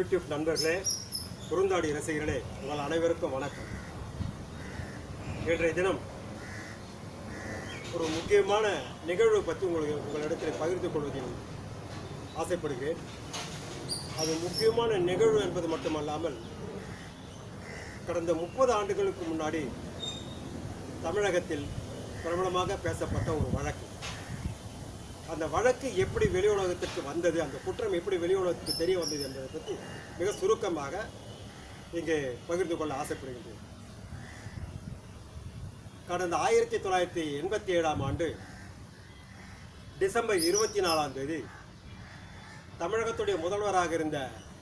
YouTube நண்பர்களே குறுந்தாடி ரசிகர்களே உங்கள் அனைவருக்கும் வணக்கம் இன்றைய தினம் ஒரு முக்கியமான நிகழ்வு பற்றி உங்களுக்கு உங்களிடத்தில் பகிர்ந்து கொள்வதில் ஆசைப்படுகிறேன் அது முக்கியமான நிகழ்வு என்பது மட்டுமல்லாமல் கடந்த முப்பது ஆண்டுகளுக்கு முன்னாடி தமிழகத்தில் பிரபலமாக பேசப்பட்ட ஒரு வழக்கு அந்த வழக்கு எப்படி வெளி உலகத்திற்கு வந்தது அந்த குற்றம் எப்படி வெளி உலகத்துக்கு தெரிய வந்தது என்பதை பற்றி மிக சுருக்கமாக இங்கே பகிர்ந்து கொள்ள ஆசைப்படுகின்றேன் கடந்த ஆயிரத்தி தொள்ளாயிரத்தி எண்பத்தி ஏழாம் ஆண்டு டிசம்பர் இருபத்தி நாலாம் தேதி தமிழகத்துடைய முதல்வராக இருந்த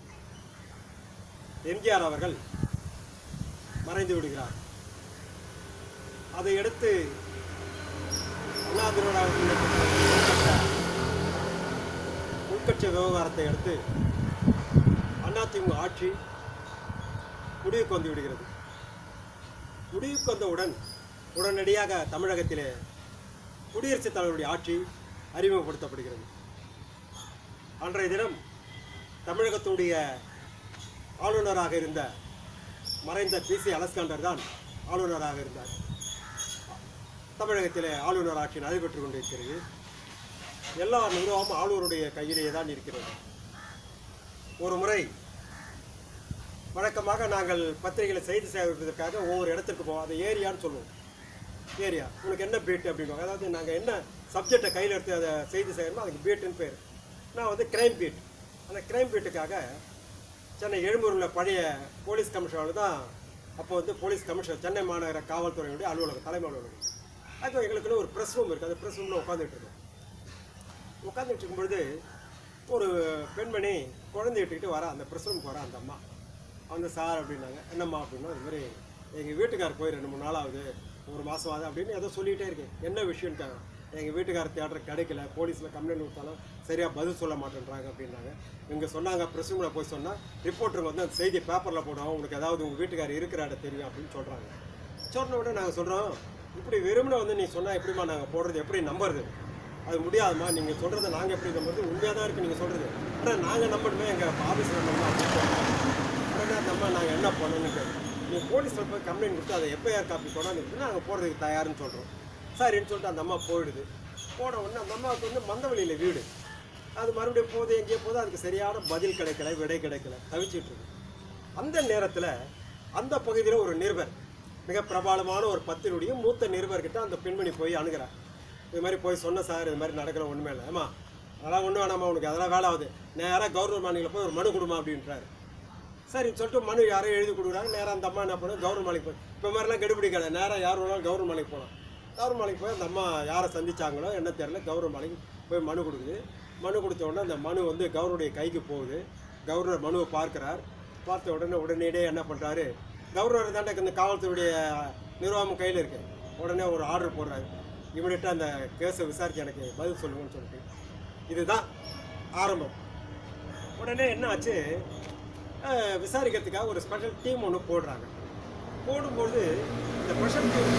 எம்ஜிஆர் அவர்கள் மறைந்து விடுகிறார் அதையடுத்து அண்ணா திராவிட முன்னேற்றக் கழகம் ஏற்பட்ட உள்கட்சி விவகாரத்தை அடுத்து அதிமுக ஆட்சி முடிவுக்கு வந்து விடுகிறது முடிவுக்கு வந்தவுடன் உடனடியாக தமிழகத்திலே குடியரசுத் தலைவருடைய ஆட்சி அறிமுகப்படுத்தப்படுகிறது அன்றைய தினம் தமிழகத்துடைய ஆளுநராக இருந்த மறைந்த பிசி அலஸ்காண்டர் தான் ஆளுநராக இருந்தார் தமிழகத்திலே ஆளுநர் ஆட்சி நடைபெற்று கொண்டிருக்கிறது எல்லா நிர்வாகமும் ஆளுநருடைய கையிலேயே தான் இருக்கிறது ஒரு முறை வழக்கமாக நாங்கள் பத்திரிகையில் செய்தி சேகரிப்பதற்காக ஒவ்வொரு இடத்திற்கு போவோம் அது ஏரியான்னு சொல்லுவோம் ஏரியா உனக்கு என்ன பீட் அப்படின்வாங்க அதாவது நாங்கள் என்ன சப்ஜெக்டை கையில் எடுத்து அதை செய்தி சேகரமோ அதுக்கு பீட்டுன்னு பேர் நான் வந்து கிரைம் பீட் அந்த கிரைம் பீட்டுக்காக சென்னை எழும்பூரில் பழைய போலீஸ் கமிஷனர் தான் அப்போ வந்து போலீஸ் கமிஷனர் சென்னை மாநகர காவல்துறையினுடைய அலுவலகம் தலைமை அலுவலகம் அது எங்களுக்குன்னு ஒரு ப்ரெஸ் ரூம் இருக்குது அந்த ப்ரெஸ் ரூமில் உட்காந்துட்டு இருக்கோம் உட்காந்துட்டு இருக்கும்பொழுது ஒரு பெண்மணி குழந்தை இட்டுக்கிட்டு வர அந்த ப்ரெஸ் ரூமுக்கு வர அந்த அம்மா அந்த சார் அப்படின்னாங்க என்னம்மா அப்படின்னா இது மாதிரி எங்கள் வீட்டுக்கார் போய் ரெண்டு மூணு நாள் ஆகுது ஒரு மாதம் ஆகுது அப்படின்னு ஏதோ சொல்லிகிட்டே இருக்கேன் என்ன விஷயம்ட்டாங்க எங்கள் வீட்டுக்கார தேட்டர் கிடைக்கல போலீஸில் கம்ப்ளைண்ட் கொடுத்தாலும் சரியாக பதில் சொல்ல மாட்டேன்றாங்க அப்படின்னாங்க இங்கே சொன்னாங்க ப்ரெஸ் ரூமில் போய் சொன்னால் ரிப்போர்ட்டருங்க வந்து அந்த செய்தி பேப்பரில் போடுவோம் உங்களுக்கு ஏதாவது உங்கள் வீட்டுக்கார் இருக்கிற இடம் தெரியும் அப்படின்னு சொல்கிறாங்க சொன்ன உடனே நாங்கள் சொல்கிறோம் இப்படி வெறுமனே வந்து நீ சொன்னால் எப்படிம்மா நாங்கள் போடுறது எப்படி நம்புறது அது முடியாதும்மா நீங்கள் சொல்கிறத நாங்கள் எப்படி நம்புறது உண்மையாக தான் இருக்குது நீங்கள் சொல்கிறது ஆனால் நாங்கள் நம்பணுமே எங்கள் ஆஃபீஸில் நம்பணும் அப்படின்னு சொல்றாங்க. உடனே அந்த அம்மா நாங்கள் என்ன பண்ணணும்னு கேட்டோம் நீ போலீஸில் போய் கம்ப்ளைண்ட் கொடுத்து அதை எஃப்ஐஆர் காப்பி கொண்டாந்து நாங்கள் போடுறதுக்கு தயாருன்னு சொல்கிறோம் சரின்னு சொல்லிட்டு அந்த அம்மா போயிடுது போன உடனே அந்த அம்மாவுக்கு வந்து மந்தவெளியில் வீடு அது மறுபடியும் போது எங்கேயோ போது அதுக்கு சரியான பதில் கிடைக்கல விடை கிடைக்கல தவிச்சிட்டு இருக்கு அந்த நேரத்தில் அந்த பகுதியில் ஒரு நிருபர் மிக பிரபலமான ஒரு பத்தினுடைய மூத்த நிருபர்கிட்ட அந்த பெண்மணி போய் அணுகிறார் இது மாதிரி போய் சொன்ன சார் இது மாதிரி நடக்கல ஒன்றுமே இல்லை ஆமா அதெல்லாம் ஒன்றும் வேணாமா உனக்கு அதெல்லாம் வேலை ஆகுது நேராக கவர்மெண்ட் மாநில போய் ஒரு மனு கொடுமா அப்படின்றாரு சரின்னு சொல்லிட்டு மனு யாரோ எழுதி கொடுக்குறாங்க நேராக அந்த அம்மா என்ன பண்ணும் கவர்மெண்ட் மாலைக்கு போய் இப்போ மாதிரிலாம் கெடுபிடி கிடையாது நேராக யார் வேணாலும் கவர்மெண்ட் மாலைக்கு போகலாம் கவர்மெண்ட் மாலைக்கு போய் அந்த அம்மா யாரை சந்திச்சாங்களோ என்ன தெரியல கவர்மெண்ட் மாலைக்கு போய் மனு கொடுக்குது மனு கொடுத்த உடனே அந்த மனு வந்து கவர்னருடைய கைக்கு போகுது கவர்னர் மனுவை பார்க்கிறார் பார்த்த உடனே உடனடியே என்ன பண்ணுறாரு கவர்னர் தாண்டே இந்த காவல்துறையுடைய நிர்வாகம் கையில் இருக்கு உடனே ஒரு ஆர்டர் போடுறாரு இமீடியட்டாக அந்த கேஸை விசாரித்து எனக்கு பதில் சொல்லுங்கன்னு சொல்லிட்டு இதுதான் ஆரம்பம் உடனே என்ன ஆச்சு அஹ், விசாரிக்கிறதுக்காக ஒரு ஸ்பெஷல் டீம் ஒன்று போடுறாங்க போடும்போது இந்த ஸ்பெஷல் டீம்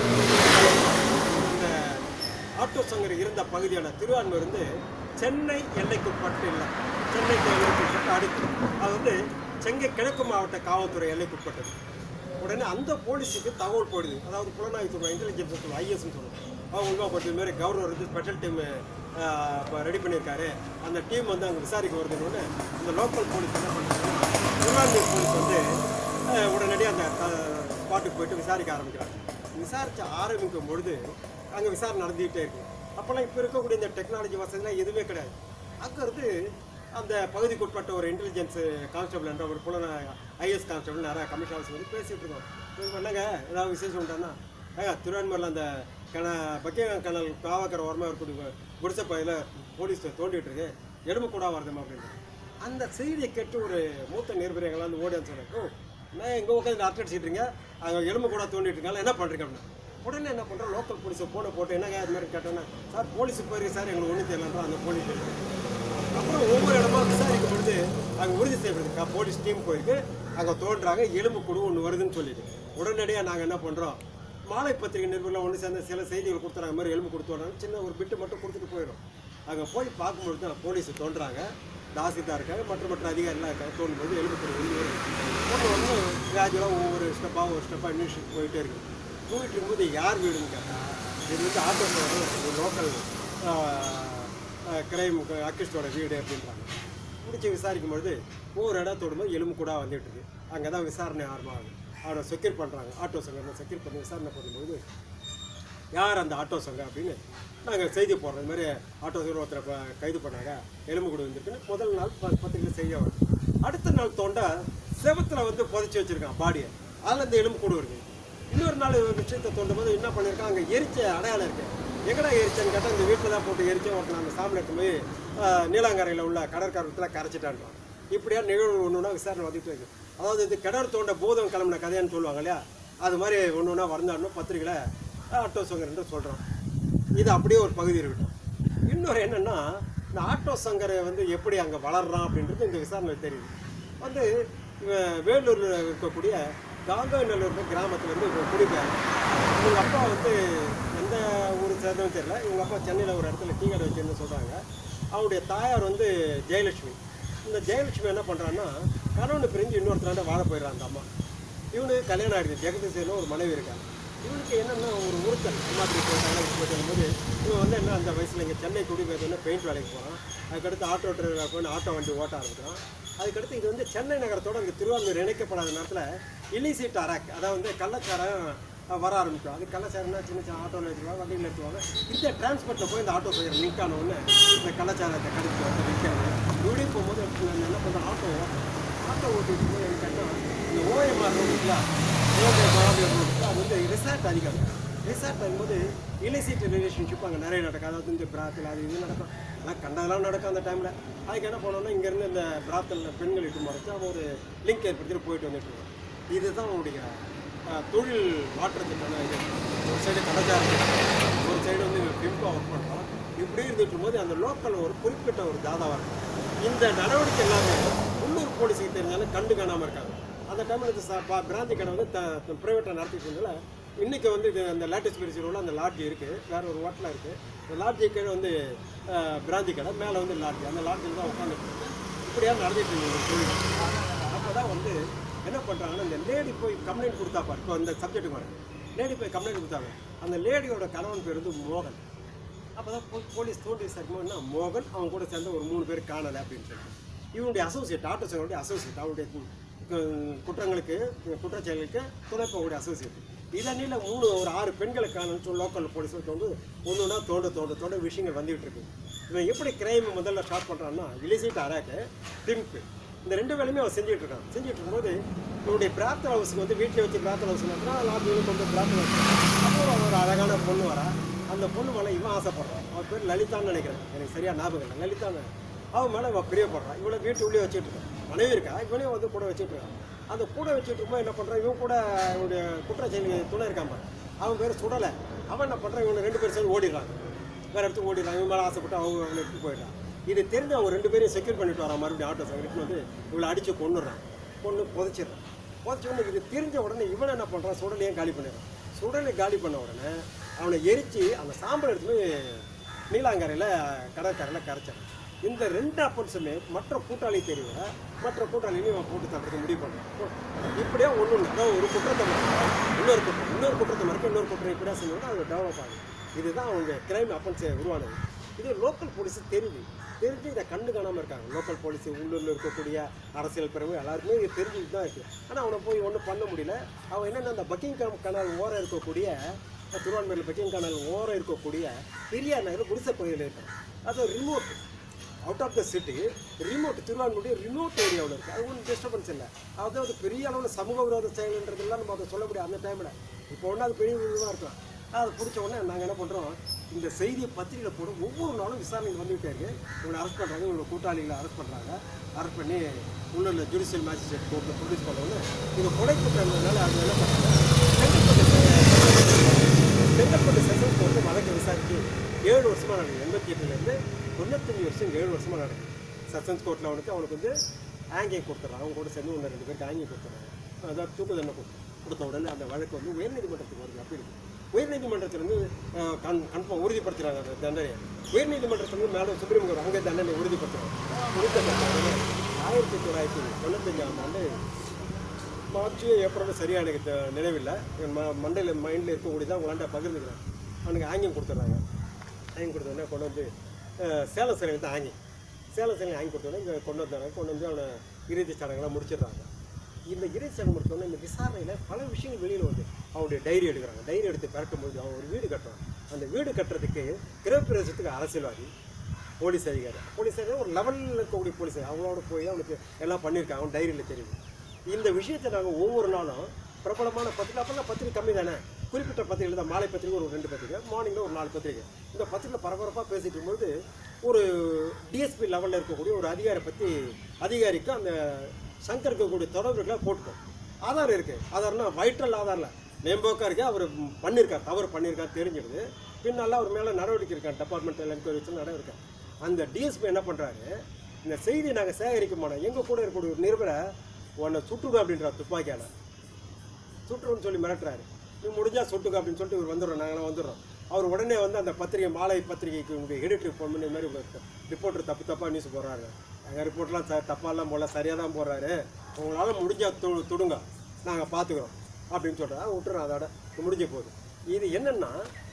இந்த ஆட்டோ சங்கர் இருந்த பகுதியான திருவான்மூர் வந்து சென்னை எல்லைக்குட்பட்டு இல்லை சென்னை எல்லைக்குட்பட்டு அடுத்து அது வந்து செங்கை கிழக்கு மாவட்ட காவல்துறை எல்லைக்குட்பட்டது உடனே அந்த போலீஸுக்கு தகவல் போடுது அதாவது புலனாய்வுத்துறை இன்டெலிஜென்ஸ் சொல்லுவோம் ஐஎஸ்ன்னு சொல்லுவோம் அவங்க உருவாக்கப்பட்ட மாதிரி கவர்னர் வந்து ஸ்பெஷல் டீம் இப்போ ரெடி பண்ணியிருக்காரு அந்த டீம் வந்து அங்கே விசாரிக்க வருதுன்னு இந்த லோக்கல் போலீஸ் என்ன பண்ணுறாங்கன்னா திருவான்மூர் போலீஸ் வந்து அஹ், உடனடியாக அந்த அஹ், ஸ்பாட்டுக்கு போயிட்டு விசாரிக்க ஆரம்பிக்கிறாங்க விசாரிக்க ஆரம்பிக்கும் பொழுது அங்கே விசாரணை நடந்துகிட்டே இருக்கு அப்போல்லாம் இப்போ இருக்கக்கூடிய இந்த டெக்னாலஜி வசதிலாம் எதுவுமே கிடையாது அங்கே இருந்து அந்த பகுதிக்கு உட்பட்ட ஒரு இன்டெலிஜென்ஸ் கான்ஸ்டபிள் என்ற ஒரு புலன ஐஎஸ் கான்ஸ்டபிள் நிறைய கமிஷன் ஆஃபீஸ் வந்து பேசிட்டு இருக்கோம் இது என்னங்க ஏதாவது விசேஷம் உண்டானா ஏங்க திருவான்மூரில் அந்த கண பக்கியம் கனல் காவாக்கரை ஓரமாக இருக்கக்கூடிய குடிசை பகுதியில் போலீஸ் தோண்டிட்டு இருக்கு எலும்பு கூட வருதுமா அப்படின்னு அந்த செய்தியை கேட்டு ஒரு மூத்த நிருபரைகளாம் வந்து ஓடி வந்து சொல்கிறேன் ஓ நான் எங்கே உட்காந்து அரட்டை அடிச்சிட்ருங்க அங்கே எலும்பு கூட தோண்டிட்டு இருக்காங்க என்ன பண்ணுறீங்க அப்படின்னு உடனே என்ன பண்ணுறோம் லோக்கல் போலீஸை போன போட்டு என்னங்க அது மாதிரி கேட்டோன்னா சார் போலீஸுக்கு போயிருக்கு சார் எங்களுக்கு ஒன்றும் தெரியலன்றோம் அந்த போலீஸ் அப்புறம் ஒவ்வொரு இடமா விசாரிக்கும் பொழுது அங்கே உறுதி செய்யப்படுது போலீஸ் டீம் போயிருக்கு அங்கே தோன்றாங்க எலும்பு குழு ஒன்று வருதுன்னு சொல்லிட்டு உடனடியாக நாங்கள் என்ன பண்ணுறோம் மாலை பத்திரிகை நிருபரில் ஒன்று சேர்ந்த சில செய்திகள் கொடுத்துறாங்க மாதிரி எலும்பு கொடுத்து வராங்க சின்ன ஒரு பிட்டு மட்டும் கொடுத்துட்டு போயிடும் அங்கே போய் பார்க்கும்பொழுது தான் போலீஸ் தோன்றாங்க தாசில்தாருக்காக மற்ற மற்ற அதிகாரிலாம் இருக்காங்க தோணும்போது எழுபத்தொரு ஒன்று வருது ஒன்று ஒன்று கிராஜுவலாக ஒவ்வொரு ஸ்டெப்பாக ஒரு ஸ்டெப்பாக அட்மினிஸ்ட்ரேட் போயிட்டே இருக்கு போயிட்டு இருக்கும்போது யார் வீடுன்னு கேட்டால் இது வந்து ஆட்டோ லோக்கல் கிரைம் அக்கிஸ்டோட வீடு அப்படின்றாங்க பிடிச்சி விசாரிக்கும் பொழுது ஒவ்வொரு இடம் தொடும்போது எலும்பு கூட வந்துட்டு இருக்கு அங்கே தான் விசாரணை ஆரம்பமாகுது அவனை செக்யூர் பண்ணுறாங்க ஆட்டோ சங்கம் செக்யூர் பண்ணி விசாரணை பண்ணும்போது யார் அந்த ஆட்டோ சங்கம் அப்படின்னு நாங்கள் செய்தி போடுறோம் இது மாதிரி ஆட்டோ சங்கம் ஒருத்தரை ப- கைது பண்ணாங்க எலும்பு கூட வந்துருக்குன்னு முதல் நாள் ப பத்திரிக்கை செய்தியாக வருது அடுத்த நாள் தோண்ட செவத்தில் வந்து புதைச்சி வச்சிருக்கான் பாடியை அதில் இந்த எலும்பு கூட இருக்கு இன்னொரு நாள் ஒரு விஷயத்தை தோண்டும் போது என்ன பண்ணியிருக்கான் அங்கே எரிச்ச அடையாளம் இருக்கு எங்கடா எரிச்சேன்னு கேட்டால் இந்த வீட்டில் தான் போட்டு எரிச்சேன் ஒருத்தன் அந்த சாம்பல் எடுத்து போய் ஆஹ், நீலாங்கரையில் உள்ள கடற்கரத்தில் கரைச்சிட்டான்றான் இப்படியா நிகழ்வு ஒன்று ஒன்றா விசாரணை வந்துட்டு இருக்கு அதாவது இது கிணறு தோண்ட பூதம் கிளம்பின கதையான்னு சொல்லுவாங்க இல்லையா அது மாதிரி ஒன்று ஒன்றா வந்தாடணும் பத்திரிக்கையில் ஆட்டோ சங்கர்ன்ட்டு சொல்கிறோம் இது அப்படியே ஒரு பகுதி இருக்கட்டும் இன்னொரு என்னன்னா இந்த ஆட்டோ சங்கரை வந்து எப்படி அங்கே வளர்றான் அப்படின்றது இந்த விசாரணையில் தெரியுது வந்து இவன் வேலூரில் இருக்கக்கூடிய காங்கநல்லூர் கிராமத்துல இருந்து இவன் குடிப்பேன் இவங்க அப்பா வந்து எந்த ஊர் சேர்ந்தவங்க தெரியல இவங்க அப்பா சென்னையில் ஒரு இடத்துல டீ கடை வச்சுருந்து சொல்கிறாங்க அவருடைய தாயார் வந்து ஜெயலட்சுமி இந்த ஜெயலட்சுமி என்ன பண்ணுறான்னா கணவனை பிரிஞ்சு இன்னொருத்தராண்ட வாழ போயிடுறான் அந்த அம்மா இவனுக்கு கல்யாணம் ஆகிடுது ஜெகதீசன் ஒரு மனைவி இருக்காங்க இவனுக்கு என்னென்னா ஒரு உறுத்தல் அம்மாத்திரி போயிட்டாங்க இது போயிட்டு போது இவன் வந்து என்ன அந்த வயசில் இங்கே சென்னை குடி போயிருந்தோன்னா பெயிண்ட் வேலைக்கு போகிறான் அதுக்கடுத்து ஆட்டோ டிரைவராக போய் ஆட்டோ வண்டி ஓட்ட ஆரம்பிக்கிறான் அதுக்கடுத்து இது வந்து சென்னை நகரத்தோட இங்கே திருவாரூர் இணைக்கப்படாத நேரத்தில் இல்லிசிட் அராக் அதாவது வந்து கள்ளச்சாரம் அஹ், வர ஆரம்பிக்கும் அது கள்ளச்சாரம்னா சின்ன சின்ன ஆட்டோவில் எடுத்துவாங்க வண்டியில் எடுத்துவாங்க இந்த டிரான்ஸ்போர்ட்டில் போய் இந்த ஆட்டோ செய்கிற லிங்க் ஆன உடனே இந்த கள்ளச்சாரத்தை கடிச்சு வந்து விற்கிறது இப்படி போகும்போது நான் என்ன பண்ணுறேன் ஆட்டோ ஆட்டோ ஓட்டிட்டு போய் எனக்கு என்ன இந்த ஓஎம்ஆர் ரோடு இருக்குல்ல ஓஎம்ஆர் ரோடு அது வந்து ரிசார்ட் அதிகம் ரிசார்ட் ஆகும்போது இலிசிட் ரிலேஷன்ஷிப் அங்கே நிறைய நடக்கும் அதாவது இந்த பிராத்தில் அது இது நடக்கும் ஆனால் கண்டதெல்லாம் நடக்கும் அந்த டைமில் அதுக்கு என்ன பண்ணோம்னா இங்கேருந்து இந்த பிராத்தலில் பெண்கள் இட்டு மறைச்சு அவன் ஒரு லிங்க் ஏற்படுத்திட்டு போயிட்டு வந்துட்டு இருக்கான் இதுதான் அவனுடைய அஹ், தொழில் மாற்றத்துக்கான இது ஒரு சைடு கலாச்சாரம் ஒரு சைடு வந்து பிம்பாக ஒர்க் பண்ணுறான் இப்படி இருந்துட்டு இருக்கும்போது அந்த லோக்கல் ஒரு குறிப்பிட்ட ஒரு தாதாவாக இருக்கும் இந்த நடவடிக்கை எல்லாமே உள்ளூர் போலீஸுக்கு தெரிஞ்சாலும் கண்டு காணாமல் இருக்காங்க அந்த டைமில் இந்த ச- பா- பிராந்தி கடை வந்து த ப்ரைவேட்டாக நடத்திட்டு இருந்ததுல இன்றைக்கி வந்து இது அந்த லேட்டஸ்ட் பிரிச்சு ரோடில் அந்த லாட்ஜி இருக்குது வேற ஒரு ஹோட்டலாக இருக்குது அந்த லாட்ஜி கீழே வந்து அஹ், பிராந்தி கடை மேலே வந்து லாட்ஜி அந்த லாட்ஜில் தான் உட்காந்துட்டு இப்படியா நடந்துட்டு இருந்தது தொழில் அப்போ தான் வந்து என்ன பண்ணுறாங்கன்னா இந்த லேடி போய் கம்ப்ளைண்ட் கொடுத்தா பாரு இப்போ இந்த சப்ஜெக்ட் மாதிரி லேடி போய் கம்ப்ளைண்ட் கொடுத்தாங்க அந்த லேடியோட கணவன் பேர் வந்து மோகன் அப்போ தான் போலீஸ் தோண்டி விசாரிக்கும் என்ன மோகன் அவங்க கூட சேர்ந்த ஒரு மூணு பேர் காணலை அப்படின்னு சொல்லிட்டு இவனுடைய அசோசியேட் ஆட்டோ சங்கருடைய அசோசியேட் அவருடைய கு- கு- குற்றங்களுக்கு குற்றச்செயலுக்கு துணை போகக்கூடிய அசோசியேட் இதனில் மூணு ஒரு ஆறு பெண்களை காணன்னு சொல்லி லோக்கல் போலீஸ் வந்து ஒன்று ஒன்றா தோண்ட தோண்ட தோண்ட விஷயங்கள் வந்துகிட்டு இருக்கு இவன் எப்படி கிரைம் முதல்ல ஸ்டார்ட் பண்ணுறான்னா இலிசிட் அராக்கு டிம்ப்பு இந்த ரெண்டு வேலையுமே அவன் செஞ்சுட்டு இருக்கான் செஞ்சுட்டு இருக்கும்போது இவனுடைய பிரார்த்தனை ஹவுஸுக்கு வந்து வீட்டில் வச்சு பிரார்த்தனை ஹவுஸ் நடத்தினா லாபம் கொண்டு பிரார்த்தனை ஹவுஸ் அப்போ ஒரு அழகான பொண்ணு வரா அந்த பொண்ணு மேலே இவன் ஆசைப்படுறான் அவன் பேர் லலிதான்னு நினைக்கிறேன் எனக்கு சரியா ஞாபகம் இல்லை லலிதான்னு அவன் மேலே இவன் பிரியப்படுறான் இவளை வீட்டு உள்ளே வச்சுட்டு இருக்கான் மனைவி இருக்கா இவனையும் வந்து கூட வச்சுட்டு இருக்கான் அந்த கூட வச்சுட்டு இருக்கும்போது என்ன பண்ணுறான் இவன் கூட இவனுடைய குற்றச்செயல் துணை இருக்கான் பாரு. அவன் பேர் சுடலை அவன் என்ன பண்ணுறான் இவனை ரெண்டு பேரும் சேர்ந்து ஓடிடுறாங்க வேற இடத்துக்கு ஓடிடுறான் இவன் மேலே ஆசைப்பட்டு அவங்க அவனை எடுத்து போயிடுறான் இது தெரிஞ்சு அவங்க ரெண்டு பேரையும் செக்யூர் பண்ணிட்டு வரான் மறுபடியும் ஆட்டோ செக்யூரிட்டி வந்து இவளை அடித்து கொண்டுறான் கொண்டு புதைச்சிடுறான் புதைச்ச உடனே இது தெரிஞ்ச உடனே இவன் என்ன பண்ணுறான் சுடலையும் காலி பண்ணிடுறான் சுடலை காலி பண்ண உடனே அவனை எரித்து அந்த சாம்பல் எடுத்து போய் நீலாங்கரையில் கடற்கரையில் கரைச்சான் இந்த ரெண்டு அப்பன்ஸுமே மற்ற கூட்டாளி தெரியல மற்ற கூட்டாளியும் இவன் போட்டு தட்டுறதுக்கு முடிவு பண்ணுறான் இப்படியே ஒன்று ஒன்று அதாவது ஒரு குற்றத்தை மறைக்க இன்னொரு குற்றம் இன்னொரு குற்றத்தை மறைக்க இன்னொரு குற்றம் இப்படியா செஞ்சோம்னா அது டெவலப் ஆகுது இதுதான் அவங்க கிரைம் அப்பன்ஸ் உருவானது இது லோக்கல் போலீஸ் தெரியுது தெரிஞ்சு இதை கண்டு காணாமல் இருக்காங்க லோக்கல் போலீஸ் உள்ளூரில் இருக்கக்கூடிய அரசியல் பிறகு எல்லாருக்குமே இது தெரிஞ்சுட்டு தான் இருக்குது ஆனால் அவனை போய் ஒன்றும் பண்ண முடியல அவன் என்னென்ன அந்த பக்கிங்காம் கனால் ஓரம் இருக்கக்கூடிய திருவான்மையில் பக்கிங் கனால் ஓரம் இருக்கக்கூடிய பெரியார் நகர் குடிசை பகுதியில் இருக்கான் அது remote out of the city remote திருவான்மையுடைய ரிமோட் ஏரியாவில் இருக்குது அது ஒன்றும் டிஸ்டர்பன்ஸ் இல்லை அதாவது பெரிய அளவில் சமூக விரோத செயல்ன்றதெல்லாம் நம்ம அதை சொல்ல முடியாது அந்த டைமில் இப்போ ஒன்றும் அது பெரிய இதுவாக இருக்கலாம் அதை பிடிச்ச உடனே நாங்கள் என்ன பண்ணுறோம் இந்த செய்தியை பத்திரிகையில் போட ஒவ்வொரு நாளும் விசாரணை வந்துகிட்டே இருக்கு இவங்களை அரெஸ்ட் பண்ணுறாங்க இவங்க கூட்டாளிகளை அரெஸ்ட் பண்ணுறாங்க அரெஸ்ட் பண்ணி உள்ள ஜுடிஷியல் மேஜிஸ்ட்ரேட் கோர்ட்டில் ப்ரொடியூஸ் பண்ணோன்னு இது கொலை குற்றம்னால அது என்ன பண்ணுறாங்க செங்கல்பட்டு செஷன் கோர்ட்டு வழக்கை விசாரித்து ஏழு வருஷமாக நடக்குது எண்பத்தி எட்டுலேருந்து தொண்ணூத்தஞ்சு வருஷம் ஏழு வருஷமாக நடக்குது செஷன்ஸ் கோர்ட்டில் அவனுக்கு அவனுக்கு வந்து ஆங்கிங் கொடுத்துட்றான் அவங்க கூட சேர்ந்து ஒன்று ரெண்டு பேருக்கு ஆங்கிங் கொடுத்துட்றாங்க அதாவது தூக்கு தண்டனை கொடு- கொடுத்த உடனே அந்த வழக்கு வந்து உயர்நீதிமன்றத்துக்கு வருது அப்படி இருக்கு உயர்நீதிமன்றத்திலிருந்து அஹ், கன் கன்ஃபார்ம் உறுதிப்படுத்துகிறாங்க அந்த தண்டனையை உயர்நீதிமன்றத்திலிருந்து மேலே சுப்ரீம் கோர்ட் அங்கே தண்டனை உறுதிப்படுத்துகிறாங்க கொடுத்த தண்டனை ஆயிரத்தி தொள்ளாயிரத்தி தொண்ணூத்தஞ்சாம் ஆண்டு மார்ச் ஏப்ரல் சரியாக எனக்கு தெ- நினைவில்லை என் ம மண்டையில் மைண்டில் இருக்கக்கூடியதான் உங்களாண்ட பகிர்ந்துக்கிறேன் அவனுக்கு ஆங்கியம் கொடுத்துட்றாங்க ஆங்கியம் கொடுத்தோடனே கொண்டு வந்து அஹ், சேலம் சிலையில் தான் ஆங்கி சேலம் சிலை ஆங்கி கொடுத்தோடனே இங்கே கொண்டு வந்தாங்க கொண்டு வந்து அவனை இறுதி சடங்கெல்லாம் முடிச்சிடுறாங்க இந்த இறுதி சடங்கு முடிச்சோடனே இந்த விசாரணையில் பல விஷயங்கள் வெளியில் வந்து அவனுடைய டைரி எடுக்கிறாங்க டைரி எடுத்து பரட்டும்போது அவன் ஒரு வீடு கட்டுறான் அந்த வீடு கட்டுறதுக்கு கிரகப்பிரவேசத்துக்கு அரசியல்வாதி போலீஸ் அதிகாரி போலீஸ் அதிகாரி ஒரு லெவலில் இருக்கக்கூடிய போலீஸ் அதிகாரி. அவங்களோட போய் அவனுக்கு எல்லாம் பண்ணியிருக்காங்க அவன் டைரியில் தெரியுது இந்த விஷயத்தை நாங்கள் ஒவ்வொரு நாளும் பிரபலமான பத்திரிக்கை அப்போல்லாம் பத்திரிக்கை கம்மி தானே குறிப்பிட்ட பத்திரிகை தான் மாலை பத்திரிக்கை ஒரு ரெண்டு பத்திரிக்கை மார்னிங்கில் ஒரு நாலு பத்திரிக்கை இந்த பத்திரிக்கை பரபரப்பாக பேசிட்டு இருக்கும்போது ஒரு டிஎஸ்பி லெவலில் இருக்கக்கூடிய ஒரு அதிகாரி பற்றி அதிகாரிக்கு அந்த சங்கர் இருக்கக்கூடிய தொடர்புகளை போட்டுக்கோம் ஆதாரம் இருக்குது ஆதாரம்னா வைட்டல் ஆதாரில் மேம்போக்காக இருக்கு அவர் பண்ணியிருக்கார் தவறு பண்ணியிருக்கார் தெரிஞ்சிடுது பின்னால் அவர் மேலே நடவடிக்கை இருக்கார் டிபார்ட்மெண்டல் என்கொயரி வச்சு நடவடிக்கை அந்த டிஎஸ்பி என்ன பண்ணுறாரு இந்த செய்தி நாங்கள் சேகரிக்க மாட்டோம் எங்கள் கூட இருக்கக்கூடிய ஒரு நிருபரை உன்னை சுட்டுடு அப்படின்றார் துப்பாக்கியால் சுட்டுருன்னு சொல்லி மிரட்டுறாரு நீ முடிஞ்சா சுட்டுக்க அப்படின்னு சொல்லிட்டு இவர் வந்துடுறோம் நாங்களாம் வந்துடுறோம் அவர் உடனே வந்து அந்த பத்திரிகை மாலை பத்திரிகைக்கு உங்களுடைய எடிட்டர் ஃபோன் பண்ணி இந்த மாதிரி ரிப்போர்ட்டர் தப்பு தப்பாக நியூஸ் போடுறாரு எங்கள் ரிப்போர்ட்லாம் ச தப்பாலாம் போடல சரியாக தான் போடுறாரு உங்களால் முடிஞ்சா து துடுங்க நாங்கள் பார்த்துக்குறோம் அப்படின்னு சொல்கிறா விட்டுறோம் அதோட முடிஞ்ச போகுது இது என்னென்னா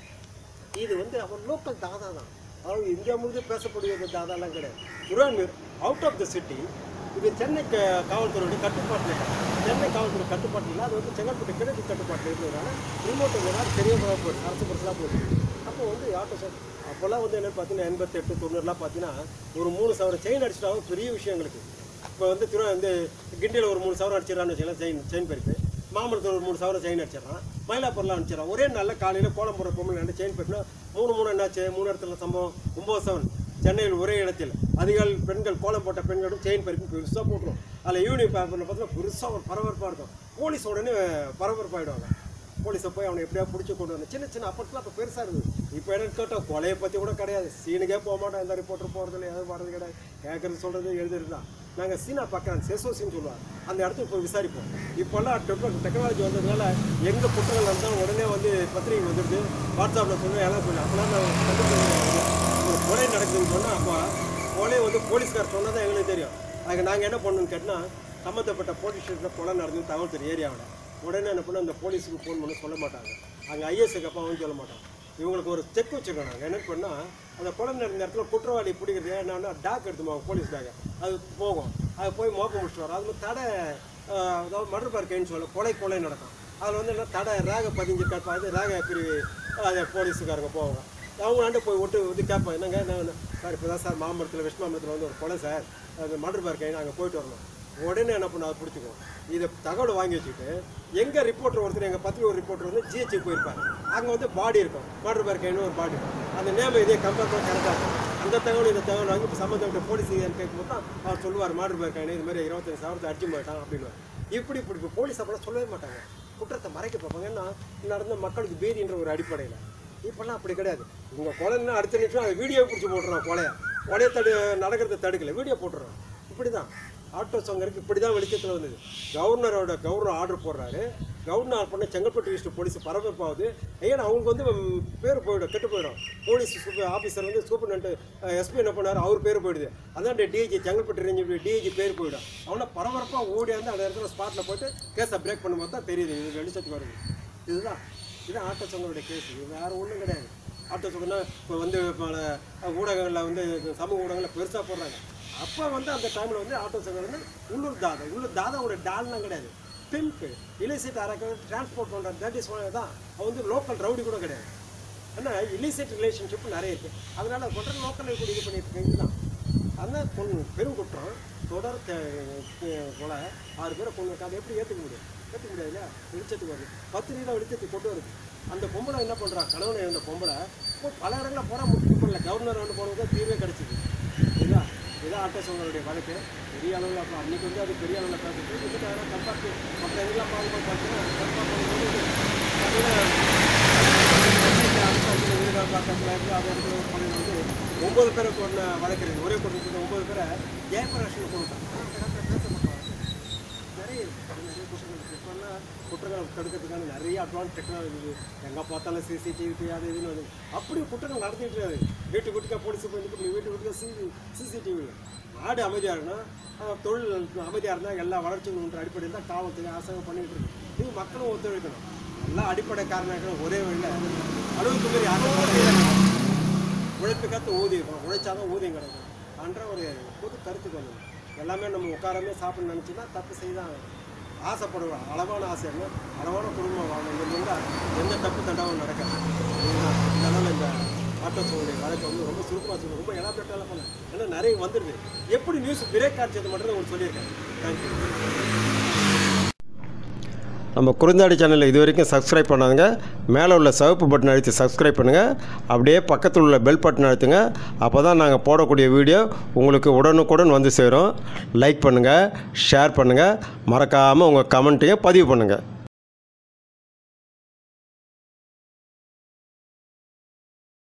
இது வந்து அவர் லோக்கல் தாதா தான் அதாவது இந்தியா முழுக்க பேசக்கூடிய தாதாலாம் கிடையாது துரான்மீர் அவுட் ஆஃப் த சிட்டி இது சென்னை க காவல்துறையுடைய கட்டுப்பாட்டில் இல்லை. சென்னை காவல்துறை கட்டுப்பாட்டில் இல்லை அது வந்து செங்கல்பட்டு கிழக்கு கட்டுப்பாட்டில் இருந்ததுனால ரிமோட் இதனால் பெரிய போகுது அரசு பஸ்லாம் போகுது அப்போ வந்து ஆட்டோ சார் அப்போல்லாம் வந்து என்னென்னு பார்த்தீங்கன்னா எண்பத்தெட்டு தொண்ணூறுலாம் பார்த்தீங்கன்னா ஒரு மூணு சவரம் செயின் அடிச்சிட்டாலும் பெரிய விஷயம் எங்களுக்கு இப்போ வந்து திரு வந்து கிண்டியில் ஒரு மூணு சவரம் அடிச்சிடறான்னு வச்சுக்கலாம் செயின் செயின் பறிப்பு மாமல்லத்தில் ஒரு மூணு சவரம் செயின் அடிச்சிடறான் மயிலாப்பூர்லாம் அடிச்சிடறான் ஒரே நல்ல காலையில் கோலம் போடுற பொம்மை ரெண்டு செயின் பறிப்புனா மூணு மூணு என்னாச்சு மூணு இடத்துல சம்பவம் ஒம்பது சவன் சென்னையில் ஒரே இடத்தில் அதிகால் பெண்கள் கோலம் போட்ட பெண்களும் செயின் பறிப்பு பெருசாக போட்டுரும் அதில் ஈவினிங் பேப்பரில் பார்த்தீங்கன்னா பெருசாக ஒரு பரபரப்பாக இருக்கும் போலீஸ் உடனே பரபரப்பாயிடுவாங்க போலீஸை போய் அவனை எப்படியா பிடிச்சி கொண்டு வந்து சின்ன சின்ன அப்பட்லாம் அப்போ பெருசாக இருந்தது இப்போ என்னன்னு கேட்டால் கொலையை பற்றி கூட கிடையாது சீனுக்கே போக மாட்டோம் எந்த ரிப்போர்ட்டர் போகிறதில்ல எதுவும் வர்றது கிடையாது கேட்குறது சொல்கிறது எழுதுறது தான் நாங்கள் சீனா பக்கம் செசோசின்னு சொல்லுவார் அந்த இடத்துக்கு போய் விசாரிப்போம் இப்போல்லாம் டெக்னோ டெக்னாலஜி வந்ததுனால எங்கே குற்றங்கள் வந்தால் உடனே வந்து பத்திரிகை வந்துடுது வாட்ஸ்அப்பில் சொல்லுவேன் எல்லாம் சொல்லி அப்போலாம் நான் கண்டுபிடிக்க ஒரு கொலை நடக்குதுன்னு சொன்னால் அப்போ கொலை வந்து போலீஸ்கார் சொன்னதான் எங்களுக்கு தெரியும் அதுக்கு நாங்கள் என்ன பண்ணணும்னு கேட்டால் சம்மந்தப்பட்ட போலீஸ் ஸ்டேஷனில் கொலை நடந்து தகவல் தெரியும் ஏரியாவில் உடனே என்ன பண்ண அந்த போலீஸுக்கு ஃபோன் பண்ணி சொல்ல மாட்டாங்க அங்கே ஐஎஸ்க்கு அப்பாவும் சொல்ல மாட்டாங்க இவங்களுக்கு ஒரு செக் வச்சுருக்கோம் நாங்கள் என்ன பண்ணால் அந்த கொலை நடந்த இடத்துல குற்றவாளி பிடிக்கிறது என்னன்னா டாக் எடுத்துமாங்க போலீஸ் டாக் அது போகும் அது போய் மோப்பம் முடிச்சுட்டு வரும் அது மாதிரி தடை ஆஹ், அதாவது மர்டர் பார்க்கைன்னு சொல்ல கொலை கொலை நடக்கும் அதில் வந்து என்ன தடை ரேக பதிஞ்சிருக்கா பார்த்து ரேக பிரிவு அதை போலீஸுக்காரங்க போவாங்க அவங்களாண்ட போய் ஒட்டு வந்து கேட்போம் என்னங்க என்ன சார் இப்போ தான் சார் மாமரத்தில் வெஸ்ட் மாமரத்தில் வந்து ஒரு கொலை சார் அது மர்டர் பார்க்கை நாங்கள் போயிட்டு வரணும் உடனே என்ன பண்ண அதை பிடிச்சிக்குவோம் இதை தகவல் வாங்கி வச்சுக்கிட்டு எங்கள் ரிப்போர்ட்டர் ஒருத்தர் எங்கள் பத்திரிகை ஒரு ரிப்போர்ட்டர் வந்து ஜிஹெச்சி போயிருப்பார் அங்கே வந்து பாடி இருக்கும் மர்டர் பார்க்கைன்னு ஒரு பாடி அந்த நேம் இதே கம்பேர் பண்ண கரெக்டாக இருக்கும் அந்த தகவல் இந்த தகவல் வாங்கி இப்போ சம்மந்தப்பட்ட போலீஸ் கேட்கும்போது தான் அவர் சொல்லுவார் மர்டர் பார்க்கைன்னு இது மாதிரி இருபத்தஞ்சு சவரத்தை அடிச்சு மாட்டான் அப்படின்னு இப்படி இப்படி இப்போ போலீஸ் அப்பெல்லாம் சொல்லவே மாட்டாங்க குற்றத்தை மறைக்க பார்ப்பாங்க ஏன்னா நடந்த மக்களுக்கு பீதின்ற ஒரு அடிப்படையில் இப்போல்லாம் அப்படி கிடையாது உங்கள் கொலைன்னா அடுத்த நிமிஷம் அதை வீடியோ பிடிச்சி போட்டுறோம் கொலையை கொலையை தடு நடக்கிறத தடுக்கல வீடியோ போட்டுறோம் இப்படி தான் ஆட்டோ சங்கருக்கு இப்படி தான் வெளிச்சத்தில் வந்தது கவர்னரோட கவர்னர் ஆர்டர் போடுறாரு கவர்னர் பண்ண செங்கல்பட்டு டிஸ்ட்ரிக்ட் போலீஸ் பரபரப்பாகுது ஏன்னா அவங்க வந்து ம், பேர் போயிடும் கெட்டு போயிடும் போலீஸ் சூப்பர் ஆஃபீஸர் வந்து சூப்பர்டென்ட் எஸ்பி என்ன பண்ணார் அவர் பேர் போயிடுது அதான் டிஐஜி செங்கல்பட்டு ரேஞ்சு டிஐஜி பேர் போயிடும் அவனை பரபரப்பாக ஓடியாந்து அந்த இடத்துல ஸ்பாட்டில் போயிட்டு கேஸை பிரேக் பண்ணும்போது தான் தெரியுது இது வெளிச்சத்துக்கு வருது இதுதான் இது ஆட்டோ சங்கருடைய கேஸ் இது வேறு ஒன்றும் கிடையாது ஆட்டோ சங்கம்னா இப்போ வந்து பல ஊடகங்களில் வந்து சமூக ஊடகங்களில் பெருசாக போடுறாங்க அப்போ வந்து அந்த டைமில் வந்து ஆட்டோ சங்கம் வந்து உள்ளூர் தாதா உள்ளூர் தாதாவோட டால்லாம் கிடையாது பிம்ப் இலிசிட் அரக்க டிரான்ஸ்போர்ட் பண்ணுற தட் இஸ் தான் அவன் வந்து லோக்கல் ரவுடி கூட கிடையாது ஏன்னா இலிசிட் ரிலேஷன்ஷிப் நிறைய இருக்குது அதனால் கொண்ட லோக்கல் கூட இது பண்ணிட்டு இருக்கு தான் அதான் பொண்ணு பெரும் குற்றம் தொடர் த- த- கொலை ஆறு பேரை பொண்ணு அதை எப்படி ஏற்றுக்க முடியும் ஏற்றுக்க முடியாது இல்லையா வெளிச்சத்துக்கு வருது பத்து ரூபா வெளிச்சத்துக்கு கொண்டு வருது அந்த பொம்பளை என்ன பண்ணுறா கணவனை இருந்த பொம்பளை இப்போ பல இடங்களில் போகிற முக்கியம் பண்ணல கவர்னர் வந்து போனது தான் தீர்வே கிடச்சிது இதுதான் இதான் ஆட்டோ சங்கருடைய வழக்கு பெரிய அளவில் அப்போ அன்றைக்கி வந்து அது பெரிய அளவில் பேசிட்டு இதுக்கு அதெல்லாம் கம்பார்ட் மற்ற இதெல்லாம் பார்க்கும்போது பார்த்தீங்கன்னா கம்பேர் பண்ணும்போது பார்த்தீங்கன்னா பக்கத்தில் இருந்து அது இடத்துல ஒரு பையன் வந்து ஒன்பது பேரை கொண்ட வழக்கறிஞர் ஒரே குடும்பத்தில் ஒன்பது பேரை ஜெயபிரகாஷன் கொடுத்தாங்க பேச மாட்டாங்க நிறைய இருக்கு. நிறைய குற்றங்கள் இப்போல்லாம் குற்றங்கள் தடுக்கிறதுக்கான நிறைய அட்வான்ஸ் டெக்னாலஜி இருக்குது எங்கே பார்த்தாலும் சிசிடிவி அது இதுன்னு வருது அப்படி குற்றங்கள் நடந்துட்டு இருக்காது வீட்டு வீட்டுக்காக போலீஸ் போய் நிற்க முடியும் வீட்டு வீட்டுக்காக சிசி சிசிடிவி நாடு அமைதியாக இருக்குன்னா அஹ், தொழில் அமைதியாக இருந்தால் எல்லா வளர்ச்சிகளுன்ற அடிப்படையில் தான் காவல்துறை அரசாங்கம் பண்ணிட்டு இருக்கு இது மக்களும் ஒத்துழைக்கணும் எல்லாம் அடிப்படை காரணம் ஒரே வழியில் அளவுக்கு மீறி யாரும் உழைப்புக்காத்து ஊதியம் இருக்கணும் உழைச்சாதான் ஊதியம் கிடைக்கும் அன்ற ஒரு பொது கருத்து கொள்ளணும் எல்லாமே நம்ம உட்காராமே சாப்பிட நினச்சின்னா தப்பு செய்தான் ஆசைப்படுவோம் அளவான ஆசை என்ன அளவான குடும்பம் வாழணும் இங்கே இருந்தால் எந்த தப்பு தண்டாவும் நடக்காது இதுதான் இதனால் இந்த ஆட்டோ சோழனுடைய வழக்கை வந்து ரொம்ப சுருக்கமாக சொல்லணும் ரொம்ப எலாபரேட்டாக பண்ணேன் ஏன்னா நிறைய வந்துடுது எப்படி நியூஸ் பிரேக் ஆச்சது மட்டும் தான் உங்களுக்கு சொல்லியிருக்கேன் தேங்க்யூ நம்ம குறுந்தாடி சேனலை இது வரைக்கும் சப்ஸ்கிரைப் பண்ணாதுங்க மேலே உள்ள சிவப்பு பட்டன் அழுத்தி சப்ஸ்கிரைப் பண்ணுங்கள் அப்படியே பக்கத்தில் உள்ள பெல் பட்டன் அழுத்துங்க அப்போ தான் நாங்கள் போடக்கூடிய வீடியோ உங்களுக்கு உடனுக்குடன் வந்து சேரும் லைக் பண்ணுங்கள் ஷேர் பண்ணுங்கள் மறக்காமல் உங்கள் கமெண்ட்டையும் பதிவு பண்ணுங்கள்